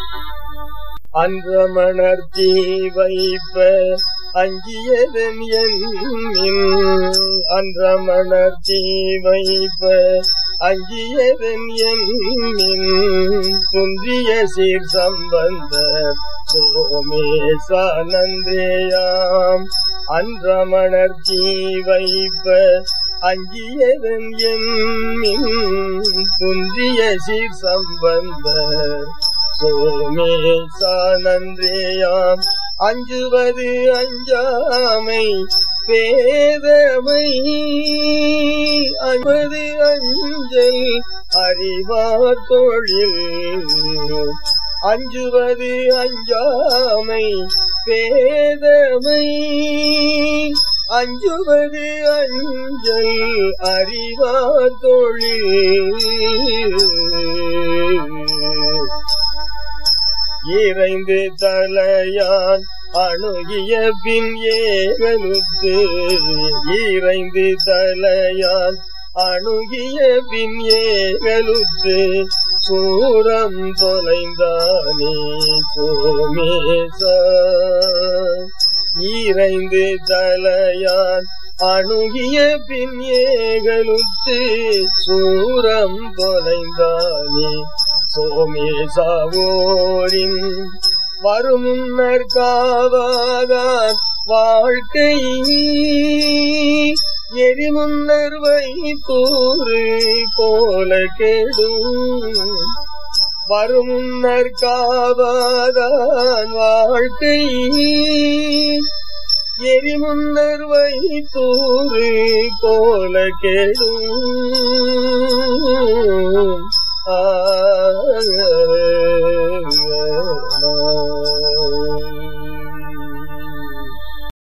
அன்றமணர்த்தி வைப்ப அஞ்சியதன் எண்ணின் அன்றமணர்த்தி வைப்ப அஞ்சியதன் எண்ணின் குன்றிய சீர் சம்பந்த சோமேசா நன்றேயாம் அன்றமணர்த்தி வைப்ப அஞ்சியதன் எண்ணின் குன்றிய சீர் சம்பந்த சோமேசா நன்றேயாம் அஞ்சுவது அஞ்சாமை பேதமை அஞ்சுவது அஞ்சல் அறிவார் தொழில் அஞ்சுவது அஞ்சாமை பேதமை அஞ்சுவது அஞ்சல் அறிவார் தொழில் இறைந்து தலையான் அணுகிய பின் ஏகலுத்து இறைந்து தலையான் அணுகிய பின் ஏகலுத்து சூரம் தொலைந்தானே சோமேசா ஈரைந்து தலையான் அணுகிய பின் ஏகலுத்து சூரம் தொலைந்தானே சோமேசாவோரின் வருமுன்னர் காவாதான் வாழ்க்கை எரிமுன்னர் வைத்தூறு போல கெடும் வருமுன்னர் காவாதான் வாழ்க்கை எரிமுன்னர் வைத்தூறு போல கெடும் ஆ